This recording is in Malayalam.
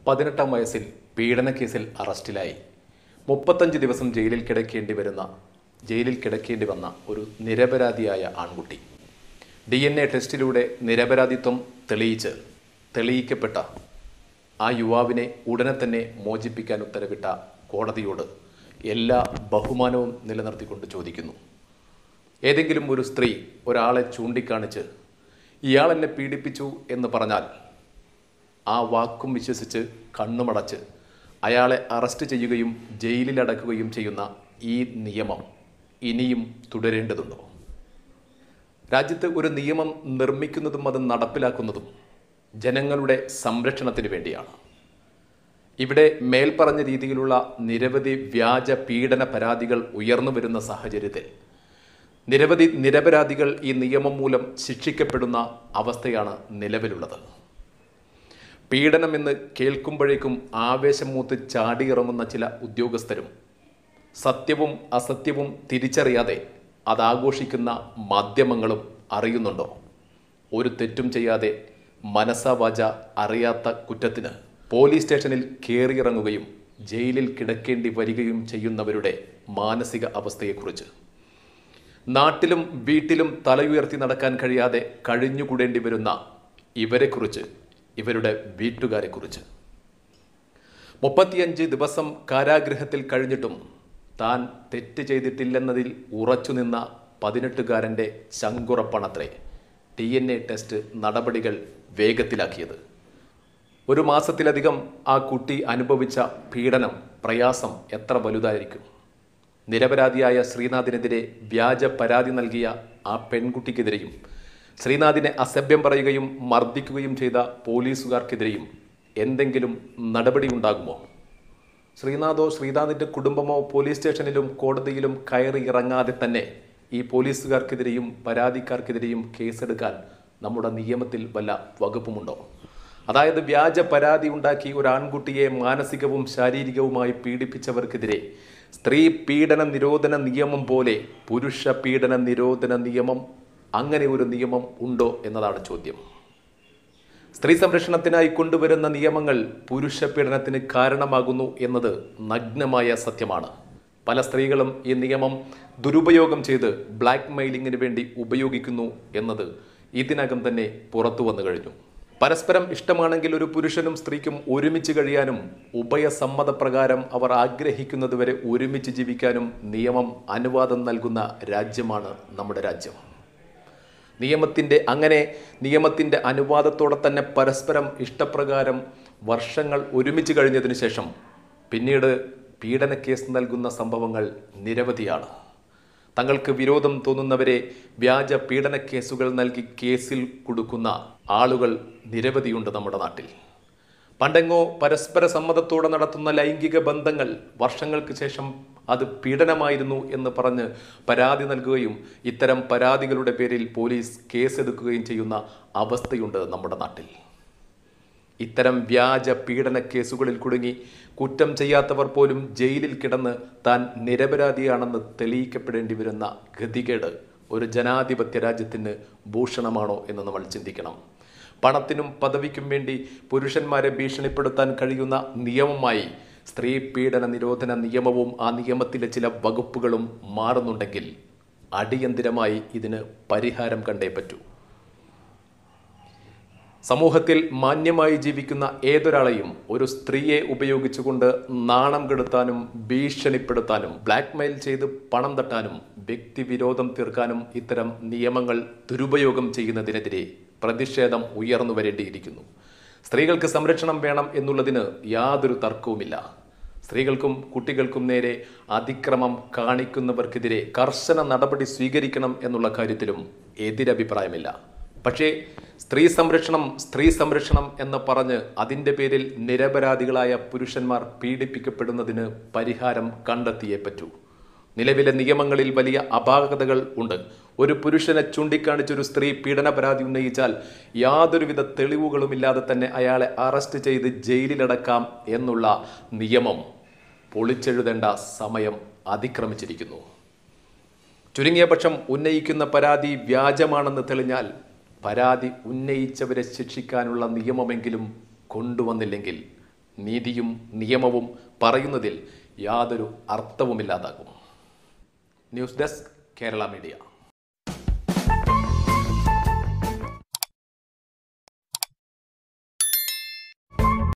പതിനെട്ടാം വയസ്സിൽ പീഡനക്കേസിൽ അറസ്റ്റിലായി മുപ്പത്തഞ്ച് ദിവസം ജയിലിൽ കിടക്കേണ്ടി വരുന്ന ജയിലിൽ കിടക്കേണ്ടി വന്ന ഒരു നിരപരാധിയായ ആൺകുട്ടി ഡി എൻ എ ടെസ്റ്റിലൂടെ നിരപരാധിത്വം തെളിയിച്ച് തെളിയിക്കപ്പെട്ട ആ യുവാവിനെ ഉടനെ തന്നെ മോചിപ്പിക്കാൻ ഉത്തരവിട്ട കോടതിയോട് എല്ലാ ബഹുമാനവും നിലനിർത്തിക്കൊണ്ട് ചോദിക്കുന്നു ഏതെങ്കിലും ഒരു സ്ത്രീ ഒരാളെ ചൂണ്ടിക്കാണിച്ച് ഇയാൾ എന്നെ പീഡിപ്പിച്ചു എന്ന് പറഞ്ഞാൽ ആ വാക്കും വിശ്വസിച്ച് കണ്ണുമടച്ച് അയാളെ അറസ്റ്റ് ചെയ്യുകയും ജയിലിലടക്കുകയും ചെയ്യുന്ന ഈ നിയമം ഇനിയും തുടരേണ്ടതുണ്ടോ രാജ്യത്ത് ഒരു നിയമം നിർമ്മിക്കുന്നതും അത് നടപ്പിലാക്കുന്നതും ജനങ്ങളുടെ സംരക്ഷണത്തിന് വേണ്ടിയാണ് ഇവിടെ മേൽപ്പറഞ്ഞ രീതിയിലുള്ള നിരവധി വ്യാജ പീഡന പരാതികൾ ഉയർന്നു വരുന്ന സാഹചര്യത്തിൽ നിരവധി നിരപരാധികൾ ഈ നിയമം മൂലം ശിക്ഷിക്കപ്പെടുന്ന അവസ്ഥയാണ് നിലവിലുള്ളത് പീഡനമെന്ന് കേൾക്കുമ്പോഴേക്കും ആവേശം മൂത്ത് ചാടിയിറങ്ങുന്ന ചില ഉദ്യോഗസ്ഥരും സത്യവും അസത്യവും തിരിച്ചറിയാതെ അതാഘോഷിക്കുന്ന മാധ്യമങ്ങളും അറിയുന്നുണ്ടോ ഒരു തെറ്റും ചെയ്യാതെ മനസ്സാവാച അറിയാത്ത കുറ്റത്തിന് പോലീസ് സ്റ്റേഷനിൽ കയറിയിറങ്ങുകയും ജയിലിൽ കിടക്കേണ്ടി വരികയും ചെയ്യുന്നവരുടെ മാനസിക അവസ്ഥയെക്കുറിച്ച് നാട്ടിലും വീട്ടിലും തലയുയർത്തി നടക്കാൻ കഴിയാതെ കഴിഞ്ഞുകൂടേണ്ടി വരുന്ന ഇവരെക്കുറിച്ച് ഇവരുടെ വീട്ടുകാരെക്കുറിച്ച് മുപ്പത്തിയഞ്ച് ദിവസം കാരാഗൃഹത്തിൽ കഴിഞ്ഞിട്ടും താൻ തെറ്റ് ചെയ്തിട്ടില്ലെന്നതിൽ ഉറച്ചുനിന്ന പതിനെട്ടുകാരൻ്റെ ശങ്കുറപ്പണത്രേ ഡി എൻ എ ടെസ്റ്റ് നടപടികൾ വേഗത്തിലാക്കിയത് ഒരു മാസത്തിലധികം ആ കുട്ടി അനുഭവിച്ച പീഡനം പ്രയാസം എത്ര വലുതായിരിക്കും നിരപരാധിയായ ശ്രീനാഥിനെതിരെ വ്യാജ പരാതി നൽകിയ ആ പെൺകുട്ടിക്കെതിരെയും ശ്രീനാഥിനെ അസഭ്യം പറയുകയും മർദ്ദിക്കുകയും ചെയ്ത പോലീസുകാർക്കെതിരെയും എന്തെങ്കിലും നടപടി ഉണ്ടാകുമോ ശ്രീനാഥോ ശ്രീനാഥിന്റെ കുടുംബമോ പോലീസ് സ്റ്റേഷനിലും കോടതിയിലും കയറി ഇറങ്ങാതെ തന്നെ ഈ പോലീസുകാർക്കെതിരെയും പരാതിക്കാർക്കെതിരെയും കേസെടുക്കാൻ നമ്മുടെ നിയമത്തിൽ വല്ല വകുപ്പുമുണ്ടോ അതായത് വ്യാജ പരാതി ഉണ്ടാക്കി ഒരു ആൺകുട്ടിയെ മാനസികവും ശാരീരികവുമായി പീഡിപ്പിച്ചവർക്കെതിരെ സ്ത്രീ പീഡന നിരോധന നിയമം പോലെ പുരുഷ പീഡന നിരോധന നിയമം അങ്ങനെ ഒരു നിയമം ഉണ്ടോ എന്നതാണ് ചോദ്യം സ്ത്രീ സംരക്ഷണത്തിനായി കൊണ്ടുവരുന്ന നിയമങ്ങൾ പുരുഷ പീഡനത്തിന് കാരണമാകുന്നു എന്നത് നഗ്നമായ സത്യമാണ് പല സ്ത്രീകളും ഈ നിയമം ദുരുപയോഗം ചെയ്ത് ബ്ലാക്ക് മെയിലിങ്ങിന് വേണ്ടി ഉപയോഗിക്കുന്നു എന്നത് ഇതിനകം തന്നെ പുറത്തു വന്നു കഴിഞ്ഞു പരസ്പരം ഇഷ്ടമാണെങ്കിൽ ഒരു പുരുഷനും സ്ത്രീക്കും ഒരുമിച്ച് കഴിയാനും ഉഭയസമ്മതപ്രകാരം അവർ ആഗ്രഹിക്കുന്നതുവരെ ഒരുമിച്ച് ജീവിക്കാനും നിയമം അനുവാദം നൽകുന്ന രാജ്യമാണ് നമ്മുടെ രാജ്യം നിയമത്തിൻ്റെ അങ്ങനെ നിയമത്തിൻ്റെ അനുവാദത്തോടെ തന്നെ പരസ്പരം ഇഷ്ടപ്രകാരം വർഷങ്ങൾ ഒരുമിച്ച് കഴിഞ്ഞതിന് ശേഷം പിന്നീട് പീഡന കേസ് നൽകുന്ന സംഭവങ്ങൾ നിരവധിയാണ് തങ്ങൾക്ക് വിരോധം തോന്നുന്നവരെ വ്യാജ പീഡന കേസുകൾ നൽകി കേസിൽ കൊടുക്കുന്ന ആളുകൾ നിരവധിയുണ്ട് നമ്മുടെ നാട്ടിൽ പണ്ടെങ്ങോ പരസ്പര സമ്മതത്തോടെ നടത്തുന്ന ലൈംഗിക ബന്ധങ്ങൾ വർഷങ്ങൾക്ക് ശേഷം അത് പീഡനമായിരുന്നു എന്ന് പറഞ്ഞ് പരാതി നൽകുകയും ഇത്തരം പരാതികളുടെ പേരിൽ പോലീസ് കേസെടുക്കുകയും ചെയ്യുന്ന അവസ്ഥയുണ്ട് നമ്മുടെ നാട്ടിൽ ഇത്തരം വ്യാജ പീഡന കേസുകളിൽ കുടുങ്ങി കുറ്റം ചെയ്യാത്തവർ പോലും ജയിലിൽ കിടന്ന് താൻ നിരപരാധിയാണെന്ന് തെളിയിക്കപ്പെടേണ്ടി വരുന്ന ഗതികേട് ഒരു ജനാധിപത്യ രാജ്യത്തിന് ഭൂഷണമാണോ എന്ന് നമ്മൾ ചിന്തിക്കണം പണത്തിനും പദവിക്കും വേണ്ടി പുരുഷന്മാരെ ഭീഷണിപ്പെടുത്താൻ കഴിയുന്ന നിയമമായി സ്ത്രീ പീഡന നിരോധന നിയമവും ആ നിയമത്തിലെ ചില വകുപ്പുകളും മാറുന്നുണ്ടെങ്കിൽ അടിയന്തിരമായി ഇതിന് പരിഹാരം കണ്ടേ പറ്റൂ സമൂഹത്തിൽ മാന്യമായി ജീവിക്കുന്ന ഏതൊരാളെയും ഒരു സ്ത്രീയെ ഉപയോഗിച്ചുകൊണ്ട് നാണം കെടുത്താനും ഭീഷണിപ്പെടുത്താനും ബ്ലാക്ക്മെയിൽ ചെയ്ത് പണം തട്ടാനും വ്യക്തിവിരോധം തീർക്കാനും ഇത്തരം നിയമങ്ങൾ ദുരുപയോഗം ചെയ്യുന്നതിനെതിരെ പ്രതിഷേധം ഉയർന്നു വരേണ്ടിയിരിക്കുന്നു സ്ത്രീകൾക്ക് സംരക്ഷണം വേണം എന്നുള്ളതിന് യാതൊരു തർക്കവുമില്ല സ്ത്രീകൾക്കും കുട്ടികൾക്കും നേരെ അതിക്രമം കാണിക്കുന്നവർക്കെതിരെ കർശന നടപടി സ്വീകരിക്കണം എന്നുള്ള കാര്യത്തിലും എതിരഭിപ്രായമില്ല പക്ഷേ സ്ത്രീ സംരക്ഷണം സ്ത്രീ സംരക്ഷണം എന്ന് പറഞ്ഞ് അതിൻ്റെ പേരിൽ നിരപരാധികളായ പുരുഷന്മാർ പീഡിപ്പിക്കപ്പെടുന്നതിന് പരിഹാരം കണ്ടെത്തിയേ പറ്റൂ നിലവിലെ നിയമങ്ങളിൽ വലിയ അപാകതകൾ ഉണ്ട് ഒരു പുരുഷനെ ചൂണ്ടിക്കാണിച്ചൊരു സ്ത്രീ പീഡന പരാതി ഉന്നയിച്ചാൽ യാതൊരുവിധ തെളിവുകളുമില്ലാതെ തന്നെ അയാളെ അറസ്റ്റ് ചെയ്ത് ജയിലിലടക്കാം എന്നുള്ള നിയമം പൊളിച്ചെഴുതേണ്ട സമയം അതിക്രമിച്ചിരിക്കുന്നു ചുരുങ്ങിയ പക്ഷം ഉന്നയിക്കുന്ന പരാതി വ്യാജമാണെന്ന് തെളിഞ്ഞാൽ പരാതി ഉന്നയിച്ചവരെ ശിക്ഷിക്കാനുള്ള നിയമമെങ്കിലും കൊണ്ടുവന്നില്ലെങ്കിൽ നീതിയും നിയമവും പറയുന്നതിൽ യാതൊരു അർത്ഥവുമില്ലാതാകും ന്യൂസ് ഡെസ്ക് കേരള മീഡിയ